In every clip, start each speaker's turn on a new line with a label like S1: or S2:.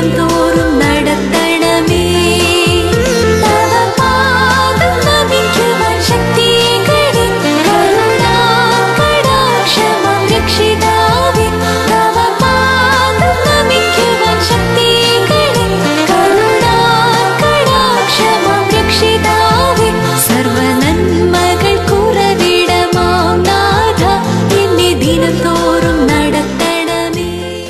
S1: ദിനം തോറും നടത്തണമേ തവ പാദം നമിക്കുവാൻ ശക്തികളെ കരുണാകടാക്ഷമം രക്ഷിതാവേ തവ പാദം നമിക്കുവാൻ ശക്തികളെ കരുണാകടാക്ഷമം രക്ഷിതാവേ സർവ നന്മകൾ കുറവിടമാം നാഥ എന്നെ ദിനം തോറും നടത്തണമേ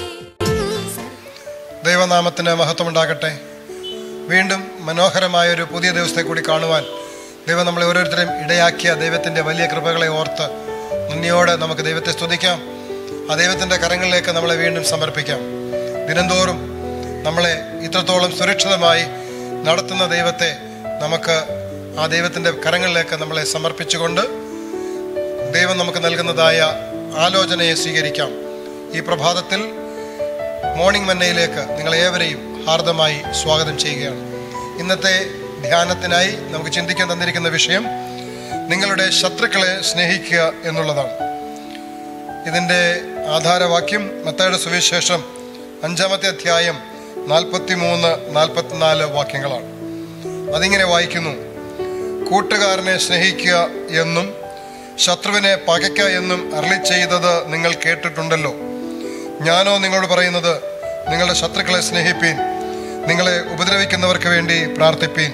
S2: ദൈവനാമത്തിന് മഹത്വമുണ്ടാകട്ടെ വീണ്ടും മനോഹരമായ ഒരു പുതിയ ദിവസത്തെ കൂടി കാണുവാൻ ദൈവം നമ്മളെ ഓരോരുത്തരെയും ഇടയാക്കിയ ദൈവത്തിൻ്റെ വലിയ കൃപകളെ ഓർത്ത് നന്ദിയോടെ നമുക്ക് ദൈവത്തെ സ്തുതിക്കാം ആ ദൈവത്തിൻ്റെ കരങ്ങളിലേക്ക് നമ്മളെ വീണ്ടും സമർപ്പിക്കാം ദിനംതോറും നമ്മളെ ഇത്രത്തോളം സുരക്ഷിതമായി നടത്തുന്ന ദൈവത്തെ നമുക്ക് ആ ദൈവത്തിൻ്റെ കരങ്ങളിലേക്ക് നമ്മളെ സമർപ്പിച്ചുകൊണ്ട് ദൈവം നമുക്ക് നൽകുന്നതായ ആലോചനയെ സ്വീകരിക്കാം ഈ പ്രഭാതത്തിൽ മോർണിംഗ് മന്നയിലേക്ക് നിങ്ങളേവരെയും ഹാർദമായി സ്വാഗതം ചെയ്യുകയാണ് ഇന്നത്തെ ധ്യാനത്തിനായി നമുക്ക് ചിന്തിക്കാൻ തന്നിരിക്കുന്ന വിഷയം നിങ്ങളുടെ ശത്രുക്കളെ സ്നേഹിക്കുക എന്നുള്ളതാണ് ഇതിൻ്റെ ആധാരവാക്യം മത്തയുടെ സുവിശേഷം അഞ്ചാമത്തെ അധ്യായം നാൽപ്പത്തി മൂന്ന് നാൽപ്പത്തിനാല് വാക്യങ്ങളാണ് അതിങ്ങനെ വായിക്കുന്നു കൂട്ടുകാരനെ സ്നേഹിക്കുക എന്നും ശത്രുവിനെ പകയ്ക്ക എന്നും അരളി ചെയ്തത് നിങ്ങൾ കേട്ടിട്ടുണ്ടല്ലോ ഞാനോ നിങ്ങളോട് പറയുന്നത് നിങ്ങളുടെ ശത്രുക്കളെ സ്നേഹിപ്പീൻ നിങ്ങളെ ഉപദ്രവിക്കുന്നവർക്ക് വേണ്ടി പ്രാർത്ഥിപ്പീൻ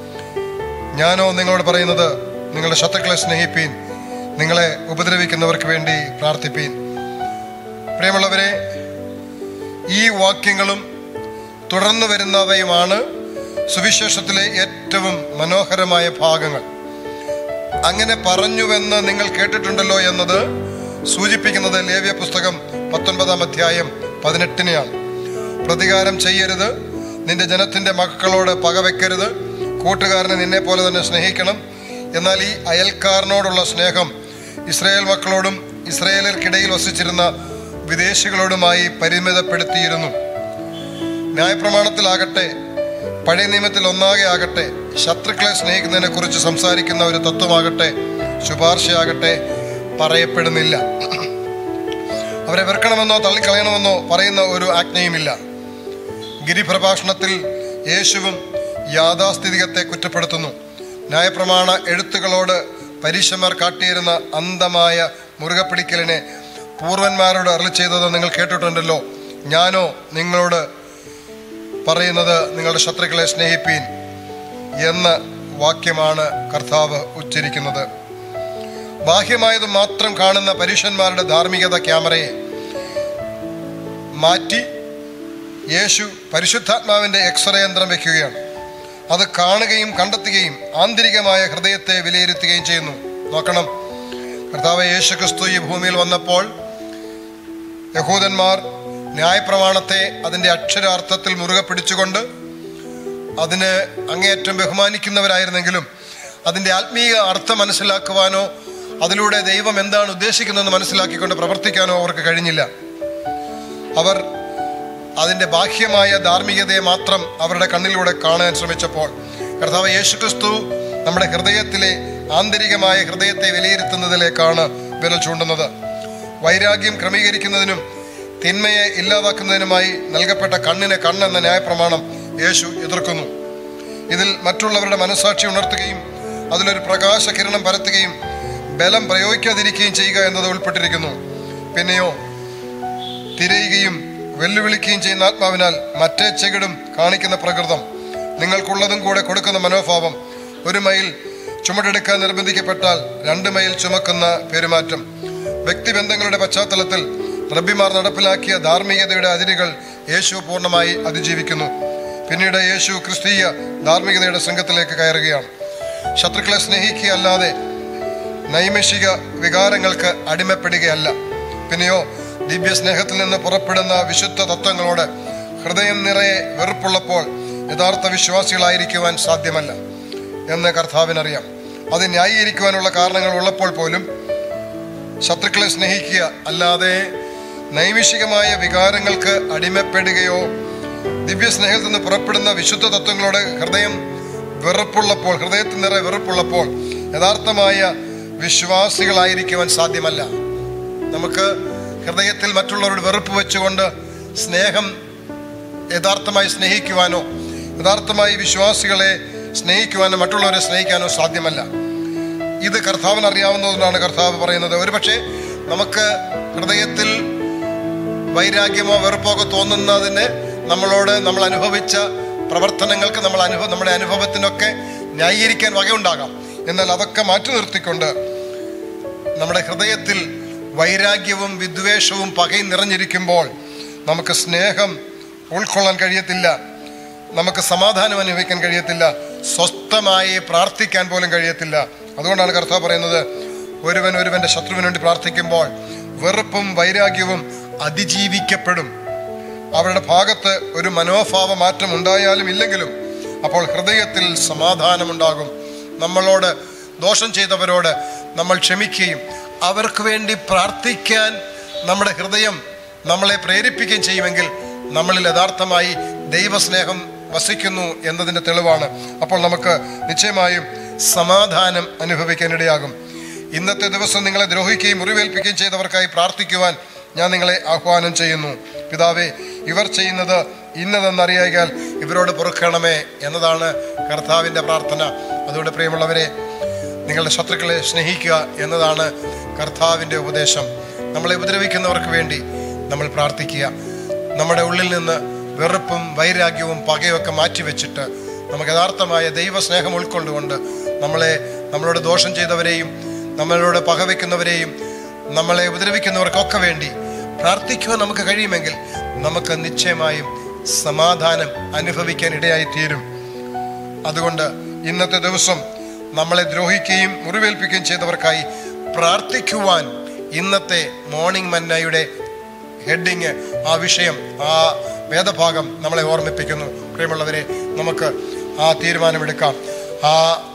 S2: ഞാനോ നിങ്ങളോട് പറയുന്നത് നിങ്ങളുടെ ശത്രുക്കളെ സ്നേഹിപ്പീൻ നിങ്ങളെ ഉപദ്രവിക്കുന്നവർക്ക് വേണ്ടി പ്രാർത്ഥിപ്പീൻ പ്രിയമുള്ളവരെ ഈ വാക്യങ്ങളും തുടർന്നു വരുന്നവയുമാണ് സുവിശേഷത്തിലെ ഏറ്റവും മനോഹരമായ ഭാഗങ്ങൾ അങ്ങനെ പറഞ്ഞുവെന്ന് നിങ്ങൾ കേട്ടിട്ടുണ്ടല്ലോ എന്നത് സൂചിപ്പിക്കുന്നത് ലേവ്യ പുസ്തകം പത്തൊൻപതാം അധ്യായം പതിനെട്ടിനെയാണ് പ്രതികാരം ചെയ്യരുത് നിന്റെ ജനത്തിന്റെ മക്കളോട് പകവെക്കരുത് കൂട്ടുകാരനെ നിന്നെ പോലെ തന്നെ സ്നേഹിക്കണം എന്നാൽ ഈ അയൽക്കാരനോടുള്ള സ്നേഹം ഇസ്രായേൽ മക്കളോടും ഇസ്രായേലർക്കിടയിൽ വസിച്ചിരുന്ന വിദേശികളോടുമായി പരിമിതപ്പെടുത്തിയിരുന്നു ന്യായപ്രമാണത്തിലാകട്ടെ പഴയ നിയമത്തിൽ ഒന്നാകെ ആകട്ടെ ശത്രുക്കളെ സ്നേഹിക്കുന്നതിനെ കുറിച്ച് സംസാരിക്കുന്ന ഒരു തത്വമാകട്ടെ ശുപാർശയാകട്ടെ പറയപ്പെടുന്നില്ല അവരെ വെറുക്കണമെന്നോ തള്ളിക്കളയണമെന്നോ പറയുന്ന ഒരു ആജ്ഞയുമില്ല ഗിരിപ്രഭാഷണത്തിൽ യേശുവും യാഥാസ്ഥിതികത്തെ കുറ്റപ്പെടുത്തുന്നു ന്യായപ്രമാണ എഴുത്തുകളോട് പരീശന്മാർ കാട്ടിയിരുന്ന അന്ധമായ മുറുകപ്പിടിക്കലിനെ പൂർവന്മാരോട് അരളി ചെയ്തത് നിങ്ങൾ കേട്ടിട്ടുണ്ടല്ലോ ഞാനോ നിങ്ങളോട് പറയുന്നത് നിങ്ങളുടെ ശത്രുക്കളെ സ്നേഹിപ്പീൻ എന്ന വാക്യമാണ് കർത്താവ് ഉച്ചരിക്കുന്നത് ബാഹ്യമായത് മാത്രം കാണുന്ന പരീക്ഷന്മാരുടെ ധാർമ്മികത ക്യാമറയെ മാറ്റി യേശു പരിശുദ്ധാത്മാവിൻ്റെ എക്സ്റേ യന്ത്രം വയ്ക്കുകയാണ് അത് കാണുകയും കണ്ടെത്തുകയും ആന്തരികമായ ഹൃദയത്തെ വിലയിരുത്തുകയും ചെയ്യുന്നു നോക്കണം കർത്താവ് യേശു ക്രിസ്തു ഈ ഭൂമിയിൽ വന്നപ്പോൾ യഹൂദന്മാർ ന്യായപ്രമാണത്തെ അതിൻ്റെ അക്ഷരാർത്ഥത്തിൽ മുറുകെ പിടിച്ചുകൊണ്ട് അതിന് അങ്ങേയറ്റം ബഹുമാനിക്കുന്നവരായിരുന്നെങ്കിലും അതിൻ്റെ ആത്മീയ അർത്ഥം മനസ്സിലാക്കുവാനോ അതിലൂടെ ദൈവം എന്താണ് ഉദ്ദേശിക്കുന്നതെന്ന് മനസ്സിലാക്കിക്കൊണ്ട് പ്രവർത്തിക്കാനോ അവർക്ക് കഴിഞ്ഞില്ല അവർ അതിൻ്റെ ബാഹ്യമായ ധാർമ്മികതയെ മാത്രം അവരുടെ കണ്ണിലൂടെ കാണാൻ ശ്രമിച്ചപ്പോൾ കർത്താവ് യേശുക്രിസ്തു നമ്മുടെ ഹൃദയത്തിലെ ആന്തരികമായ ഹൃദയത്തെ വിലയിരുത്തുന്നതിലേക്കാണ് വിരൽ ചൂണ്ടുന്നത് വൈരാഗ്യം ക്രമീകരിക്കുന്നതിനും തിന്മയെ ഇല്ലാതാക്കുന്നതിനുമായി നൽകപ്പെട്ട കണ്ണിന് കണ്ണെന്ന ന്യായപ്രമാണം യേശു എതിർക്കുന്നു ഇതിൽ മറ്റുള്ളവരുടെ മനസാക്ഷി ഉണർത്തുകയും അതിലൊരു പ്രകാശ കിരണം പരത്തുകയും ബലം പ്രയോഗിക്കാതിരിക്കുകയും ചെയ്യുക എന്നത് ഉൾപ്പെട്ടിരിക്കുന്നു പിന്നെയോ തിരയുകയും വെല്ലുവിളിക്കുകയും ചെയ്യുന്ന ആത്മാവിനാൽ മറ്റേ ചെകിടും കാണിക്കുന്ന പ്രകൃതം നിങ്ങൾക്കുള്ളതും കൂടെ കൊടുക്കുന്ന മനോഭാവം ഒരു മൈൽ ചുമടെടുക്കാൻ നിർബന്ധിക്കപ്പെട്ടാൽ രണ്ട് മൈൽ ചുമക്കുന്ന പെരുമാറ്റം വ്യക്തിബന്ധങ്ങളുടെ പശ്ചാത്തലത്തിൽ റബ്ബിമാർ നടപ്പിലാക്കിയ ധാർമ്മികതയുടെ അതിരുകൾ യേശു പൂർണ്ണമായി അതിജീവിക്കുന്നു പിന്നീട് യേശു ക്രിസ്തീയ ധാർമ്മികതയുടെ സംഘത്തിലേക്ക് കയറുകയാണ് ശത്രുക്കളെ സ്നേഹിക്കുകയല്ലാതെ നൈമിഷിക വികാരങ്ങൾക്ക് അടിമപ്പെടുകയല്ല പിന്നെയോ ദിവ്യ സ്നേഹത്തിൽ നിന്ന് പുറപ്പെടുന്ന വിശുദ്ധ തത്വങ്ങളോട് ഹൃദയം നിറയെ വെറുപ്പുള്ളപ്പോൾ യഥാർത്ഥ വിശ്വാസികളായിരിക്കുവാൻ സാധ്യമല്ല എന്ന് കർത്താവിനറിയാം അത് ന്യായീകരിക്കുവാനുള്ള കാരണങ്ങൾ ഉള്ളപ്പോൾ പോലും ശത്രുക്കളെ സ്നേഹിക്കുക അല്ലാതെ നൈമിഷികമായ വികാരങ്ങൾക്ക് അടിമപ്പെടുകയോ ദിവ്യ സ്നേഹത്തിൽ നിന്ന് പുറപ്പെടുന്ന വിശുദ്ധ തത്വങ്ങളോട് ഹൃദയം വെറുപ്പുള്ളപ്പോൾ ഹൃദയത്തിൽ നിറയെ വെറുപ്പുള്ളപ്പോൾ യഥാർത്ഥമായ വിശ്വാസികളായിരിക്കുവാൻ സാധ്യമല്ല നമുക്ക് ഹൃദയത്തിൽ മറ്റുള്ളവരോട് വെറുപ്പ് വെച്ചുകൊണ്ട് സ്നേഹം യഥാർത്ഥമായി സ്നേഹിക്കുവാനോ യഥാർത്ഥമായി വിശ്വാസികളെ സ്നേഹിക്കുവാനോ മറ്റുള്ളവരെ സ്നേഹിക്കാനോ സാധ്യമല്ല ഇത് കർത്താവിന് അറിയാവുന്നതുകൊണ്ടാണ് കർത്താവ് പറയുന്നത് ഒരുപക്ഷെ നമുക്ക് ഹൃദയത്തിൽ വൈരാഗ്യമോ വെറുപ്പോ ഒക്കെ തോന്നുന്നതിന് നമ്മളോട് നമ്മൾ അനുഭവിച്ച പ്രവർത്തനങ്ങൾക്ക് നമ്മൾ അനുഭവ നമ്മുടെ അനുഭവത്തിനൊക്കെ ന്യായീകരിക്കാൻ വകയുണ്ടാകാം എന്നാൽ അതൊക്കെ മാറ്റി നിർത്തിക്കൊണ്ട് നമ്മുടെ ഹൃദയത്തിൽ വൈരാഗ്യവും വിദ്വേഷവും പകയും നിറഞ്ഞിരിക്കുമ്പോൾ നമുക്ക് സ്നേഹം ഉൾക്കൊള്ളാൻ കഴിയത്തില്ല നമുക്ക് സമാധാനം അനുഭവിക്കാൻ കഴിയത്തില്ല സ്വസ്ഥമായി പ്രാർത്ഥിക്കാൻ പോലും കഴിയത്തില്ല അതുകൊണ്ടാണ് കർത്താവ് പറയുന്നത് ഒരുവൻ ഒരുവന്റെ ശത്രുവിന് വേണ്ടി പ്രാർത്ഥിക്കുമ്പോൾ വെറുപ്പും വൈരാഗ്യവും അതിജീവിക്കപ്പെടും അവരുടെ ഭാഗത്ത് ഒരു മനോഭാവ മാറ്റം ഉണ്ടായാലും ഇല്ലെങ്കിലും അപ്പോൾ ഹൃദയത്തിൽ സമാധാനമുണ്ടാകും നമ്മളോട് ദോഷം ചെയ്തവരോട് നമ്മൾ ക്ഷമിക്കുകയും അവർക്ക് വേണ്ടി പ്രാർത്ഥിക്കാൻ നമ്മുടെ ഹൃദയം നമ്മളെ പ്രേരിപ്പിക്കുകയും ചെയ്യുമെങ്കിൽ നമ്മളിൽ യഥാർത്ഥമായി ദൈവസ്നേഹം വസിക്കുന്നു എന്നതിൻ്റെ തെളിവാണ് അപ്പോൾ നമുക്ക് നിശ്ചയമായും സമാധാനം അനുഭവിക്കാനിടയാകും ഇന്നത്തെ ദിവസം നിങ്ങളെ ദ്രോഹിക്കുകയും മുറിവേൽപ്പിക്കുകയും ചെയ്തവർക്കായി പ്രാർത്ഥിക്കുവാൻ ഞാൻ നിങ്ങളെ ആഹ്വാനം ചെയ്യുന്നു പിതാവേ ഇവർ ചെയ്യുന്നത് ഇന്നതെന്നറിയാൽ ഇവരോട് പൊറുക്കണമേ എന്നതാണ് കർത്താവിൻ്റെ പ്രാർത്ഥന അതുകൊണ്ട് പ്രിയമുള്ളവരെ നിങ്ങളുടെ ശത്രുക്കളെ സ്നേഹിക്കുക എന്നതാണ് കർത്താവിൻ്റെ ഉപദേശം നമ്മളെ ഉപദ്രവിക്കുന്നവർക്ക് വേണ്ടി നമ്മൾ പ്രാർത്ഥിക്കുക നമ്മുടെ ഉള്ളിൽ നിന്ന് വെറുപ്പും വൈരാഗ്യവും പകയൊക്കെ മാറ്റിവെച്ചിട്ട് നമുക്ക് യഥാർത്ഥമായ ദൈവസ്നേഹം ഉൾക്കൊണ്ടുകൊണ്ട് നമ്മളെ നമ്മളോട് ദോഷം ചെയ്തവരെയും നമ്മളോട് പകവെക്കുന്നവരെയും നമ്മളെ ഉപദ്രവിക്കുന്നവർക്കൊക്കെ വേണ്ടി പ്രാർത്ഥിക്കുവാൻ നമുക്ക് കഴിയുമെങ്കിൽ നമുക്ക് നിശ്ചയമായും സമാധാനം അനുഭവിക്കാൻ ഇടയായി തീരും അതുകൊണ്ട് ഇന്നത്തെ ദിവസം നമ്മളെ ദ്രോഹിക്കുകയും മുറിവേൽപ്പിക്കുകയും ചെയ്തവർക്കായി പ്രാർത്ഥിക്കുവാൻ ഇന്നത്തെ മോർണിംഗ് മന്നയുടെ ഹെഡിങ് ആ വിഷയം ആ വേദഭാഗം നമ്മളെ ഓർമ്മിപ്പിക്കുന്നു പ്രിയമുള്ളവരെ നമുക്ക് ആ തീരുമാനമെടുക്കാം ആ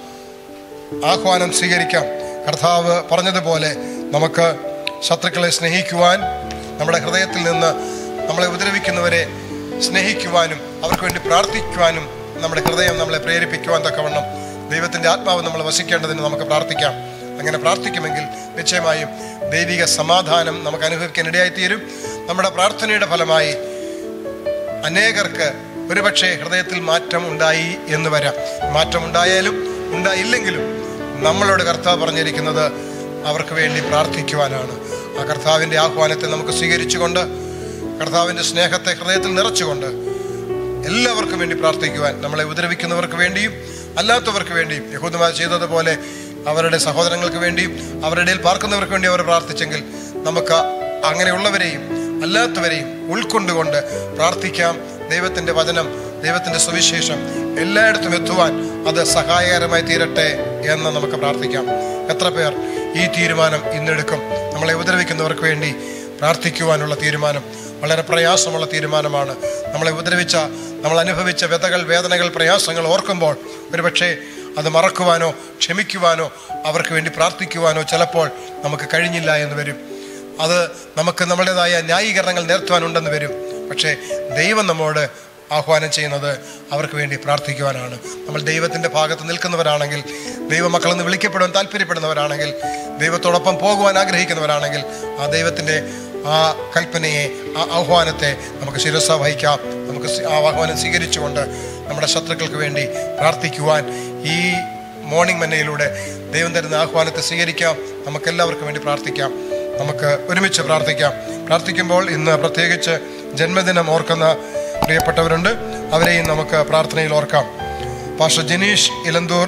S2: ആഹ്വാനം സ്വീകരിക്കാം കർത്താവ് പറഞ്ഞതുപോലെ നമുക്ക് ശത്രുക്കളെ സ്നേഹിക്കുവാൻ നമ്മുടെ ഹൃദയത്തിൽ നിന്ന് നമ്മളെ ഉപദ്രവിക്കുന്നവരെ സ്നേഹിക്കുവാനും അവർക്ക് വേണ്ടി പ്രാർത്ഥിക്കുവാനും നമ്മുടെ ഹൃദയം നമ്മളെ പ്രേരിപ്പിക്കുവാൻ തക്കവണ്ണം ദൈവത്തിൻ്റെ ആത്മാവ് നമ്മൾ വസിക്കേണ്ടതിന് നമുക്ക് പ്രാർത്ഥിക്കാം അങ്ങനെ പ്രാർത്ഥിക്കുമെങ്കിൽ നിശ്ചയമായും ദൈവിക സമാധാനം നമുക്ക് അനുഭവിക്കാൻ ഇടയായിത്തീരും നമ്മുടെ പ്രാർത്ഥനയുടെ ഫലമായി അനേകർക്ക് ഒരുപക്ഷെ ഹൃദയത്തിൽ മാറ്റം ഉണ്ടായി എന്ന് വരാം മാറ്റം ഉണ്ടായാലും ഉണ്ടായില്ലെങ്കിലും നമ്മളോട് കർത്താവ് പറഞ്ഞിരിക്കുന്നത് അവർക്ക് വേണ്ടി പ്രാർത്ഥിക്കുവാനാണ് ആ കർത്താവിൻ്റെ ആഹ്വാനത്തെ നമുക്ക് സ്വീകരിച്ചുകൊണ്ട് കർത്താവിൻ്റെ സ്നേഹത്തെ ഹൃദയത്തിൽ നിറച്ചുകൊണ്ട് എല്ലാവർക്കും വേണ്ടി പ്രാർത്ഥിക്കുവാൻ നമ്മളെ ഉപദ്രവിക്കുന്നവർക്ക് വേണ്ടിയും അല്ലാത്തവർക്ക് വേണ്ടിയും യഹൂദന്മാർ ചെയ്തതുപോലെ അവരുടെ സഹോദരങ്ങൾക്ക് വേണ്ടിയും അവരുടെ ഇടയിൽ പാർക്കുന്നവർക്ക് വേണ്ടി അവർ പ്രാർത്ഥിച്ചെങ്കിൽ നമുക്ക് അങ്ങനെയുള്ളവരെയും അല്ലാത്തവരെയും ഉൾക്കൊണ്ടുകൊണ്ട് പ്രാർത്ഥിക്കാം ദൈവത്തിൻ്റെ വചനം ദൈവത്തിൻ്റെ സുവിശേഷം എല്ലായിടത്തും എത്തുവാൻ അത് സഹായകരമായി തീരട്ടെ എന്ന് നമുക്ക് പ്രാർത്ഥിക്കാം എത്ര പേർ ഈ തീരുമാനം ഇന്നെടുക്കും നമ്മളെ ഉപദ്രവിക്കുന്നവർക്ക് വേണ്ടി പ്രാർത്ഥിക്കുവാനുള്ള തീരുമാനം വളരെ പ്രയാസമുള്ള തീരുമാനമാണ് നമ്മളെ ഉപദ്രവിച്ച നമ്മൾ അനുഭവിച്ച വ്യതകൾ വേദനകൾ പ്രയാസങ്ങൾ ഓർക്കുമ്പോൾ ഒരുപക്ഷെ അത് മറക്കുവാനോ ക്ഷമിക്കുവാനോ അവർക്ക് വേണ്ടി പ്രാർത്ഥിക്കുവാനോ ചിലപ്പോൾ നമുക്ക് കഴിഞ്ഞില്ല എന്ന് വരും അത് നമുക്ക് നമ്മുടേതായ ന്യായീകരണങ്ങൾ നേർത്തുവാനുണ്ടെന്ന് വരും പക്ഷേ ദൈവം നമ്മോട് ആഹ്വാനം ചെയ്യുന്നത് അവർക്ക് വേണ്ടി പ്രാർത്ഥിക്കുവാനാണ് നമ്മൾ ദൈവത്തിൻ്റെ ഭാഗത്ത് നിൽക്കുന്നവരാണെങ്കിൽ ദൈവമക്കളെന്ന് വിളിക്കപ്പെടുവാൻ താല്പര്യപ്പെടുന്നവരാണെങ്കിൽ ദൈവത്തോടൊപ്പം പോകുവാൻ ആഗ്രഹിക്കുന്നവരാണെങ്കിൽ ആ ദൈവത്തിൻ്റെ ആ കൽപ്പനയെ ആ ആഹ്വാനത്തെ നമുക്ക് ശിരസ വഹിക്കാം നമുക്ക് സി- ആ ആഹ്വാനം സ്വീകരിച്ചുകൊണ്ട് നമ്മുടെ ശത്രുക്കൾക്ക് വേണ്ടി പ്രാർത്ഥിക്കുവാൻ ഈ മോർണിംഗ് മന്നയിലൂടെ ദൈവം തരുന്ന ആഹ്വാനത്തെ സ്വീകരിക്കാം നമുക്കെല്ലാവർക്കും വേണ്ടി പ്രാർത്ഥിക്കാം നമുക്ക് ഒരുമിച്ച് പ്രാർത്ഥിക്കാം പ്രാർത്ഥിക്കുമ്പോൾ ഇന്ന് പ്രത്യേകിച്ച് ജന്മദിനം ഓർക്കുന്ന പ്രിയപ്പെട്ടവരുണ്ട് അവരെയും നമുക്ക് പ്രാർത്ഥനയിൽ ഓർക്കാം പാഷ ജനീഷ് ഇലന്തൂർ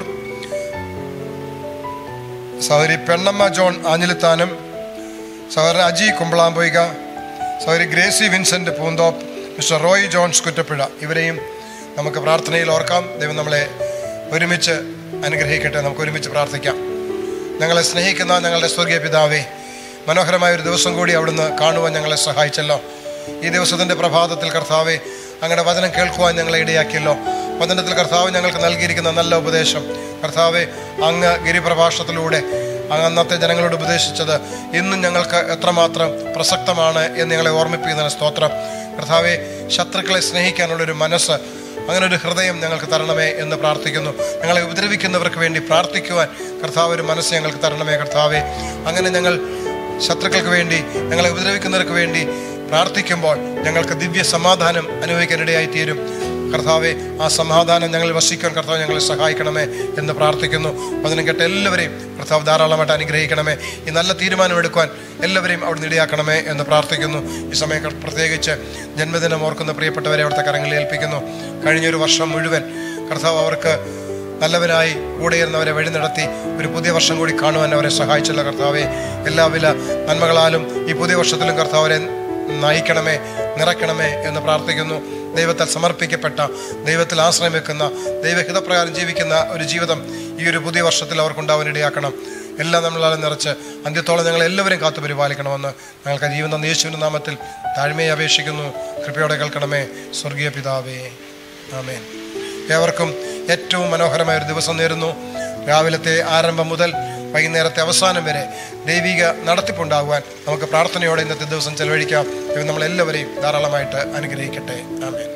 S2: സഹോദരി പെണ്ണമ്മ ജോൺ ആഞ്ഞിലിത്താനം സഹോദരൻ അജി കുമ്പളാമ്പൊയ്ക സഹോദരി Gracy Vincent Poonthoppu mister Roy Jones Kuttappizha ഇവരെയും നമുക്ക് പ്രാർത്ഥനയിൽ ഓർക്കാം ദൈവം നമ്മളെ ഒരുമിച്ച് അനുഗ്രഹിക്കട്ടെ നമുക്ക് ഒരുമിച്ച് പ്രാർത്ഥിക്കാം ഞങ്ങളെ സ്നേഹിക്കുന്ന ഞങ്ങളുടെ സ്വർഗീയ പിതാവേ മനോഹരമായ ഒരു ദിവസം കൂടി അവിടുന്ന് കാണുവാൻ ഞങ്ങളെ സഹായിച്ചല്ലോ ഈ ദിവസത്തിൻ്റെ പ്രഭാതത്തിൽ കർത്താവെ അങ്ങയുടെ വചനം കേൾക്കുവാൻ ഞങ്ങളെ ഇടയാക്കിയല്ലോ വചനത്തിൽ കർത്താവ് ഞങ്ങൾക്ക് നൽകിയിരിക്കുന്ന നല്ല ഉപദേശം കർത്താവെ അങ്ങ് ഗിരിപ്രഭാഷണത്തിലൂടെ അങ്ങ് അന്നത്തെ ജനങ്ങളോട് ഉപദേശിച്ചത് ഇന്നും ഞങ്ങൾക്ക് എത്രമാത്രം പ്രസക്തമാണ് എന്ന് ഞങ്ങളെ ഓർമ്മിപ്പിക്കുന്നതിന് സ്തോത്രം കർത്താവെ ശത്രുക്കളെ സ്നേഹിക്കാനുള്ളൊരു മനസ്സ് അങ്ങനെ ഒരു ഹൃദയം ഞങ്ങൾക്ക് തരണമേ എന്ന് പ്രാർത്ഥിക്കുന്നു ഞങ്ങളെ ഉപദ്രവിക്കുന്നവർക്ക് വേണ്ടി പ്രാർത്ഥിക്കുവാൻ കർത്താവ് ഒരു മനസ്സ് ഞങ്ങൾക്ക് തരണമേ കർത്താവെ അങ്ങനെ ഞങ്ങൾ ശത്രുക്കൾക്ക് വേണ്ടി ഞങ്ങളെ ഉപദ്രവിക്കുന്നവർക്ക് വേണ്ടി പ്രാർത്ഥിക്കുമ്പോൾ ഞങ്ങൾക്ക് ദിവ്യ സമാധാനം അനുഭവിക്കാനിടയായി തീരും കർത്താവെ ആ സമാധാനം ഞങ്ങൾ വസിക്കാൻ കർത്താവ് ഞങ്ങളെ സഹായിക്കണമേ എന്ന് പ്രാർത്ഥിക്കുന്നു അതിനും കേട്ട എല്ലാവരെയും കർത്താവ് ധാരാളമായിട്ട് അനുഗ്രഹിക്കണമേ ഈ നല്ല തീരുമാനമെടുക്കുവാൻ എല്ലാവരെയും അവിടെ ഇടയാക്കണമേ എന്ന് പ്രാർത്ഥിക്കുന്നു ഈ സമയം കർ- പ്രത്യേകിച്ച് ജന്മദിനം ഓർക്കുന്ന പ്രിയപ്പെട്ടവരെ അവിടുത്തെ കരങ്ങളിൽ ഏൽപ്പിക്കുന്നു കഴിഞ്ഞൊരു വർഷം മുഴുവൻ കർത്താവ് അവർക്ക് നല്ലവനായി കൂടെയിരുന്നവരെ വഴി നടത്തി ഒരു പുതിയ വർഷം കൂടി കാണുവാൻ അവരെ സഹായിച്ചല്ല കർത്താവെ എല്ലാവിധ നന്മകളാലും ഈ പുതിയ വർഷത്തിലും കർത്താവരെ നയിക്കണമേ നിറയ്ക്കണമേ എന്ന് പ്രാർത്ഥിക്കുന്നു ദൈവത്താൽ സമർപ്പിക്കപ്പെട്ട ദൈവത്തിൽ ആശ്രയം വെക്കുന്ന ദൈവഹിതപ്രകാരം ജീവിക്കുന്ന ഒരു ജീവിതം ഈ ഒരു പുതിയ വർഷത്തിൽ അവർക്കുണ്ടാവാൻ ഇടയാക്കണം എല്ലാം നമ്മളാൽ നിറച്ച് അന്ത്യത്തോളം ഞങ്ങൾ എല്ലാവരും കാത്തു പരിപാലിക്കണമെന്ന് ഞങ്ങൾക്ക് ജീവൻ യേശുവിൻ്റെ നാമത്തിൽ താഴ്മയെ അപേക്ഷിക്കുന്നു കൃപയോടെ കേൾക്കണമേ സ്വർഗീയ പിതാവേ ആമേൻ ഏവർക്കും ഏറ്റവും മനോഹരമായ ഒരു ദിവസം നേരുന്നു രാവിലത്തെ ആരംഭം മുതൽ വൈകുന്നേരത്തെ അവസാനം വരെ ദൈവിക നടത്തിപ്പുണ്ടാകുവാൻ നമുക്ക് പ്രാർത്ഥനയോടെ ഇന്നത്തെ ദിവസം ചെലവഴിക്കാം ഇവ നമ്മളെല്ലാവരെയും ധാരാളമായിട്ട് അനുഗ്രഹിക്കട്ടെ ആമേൻ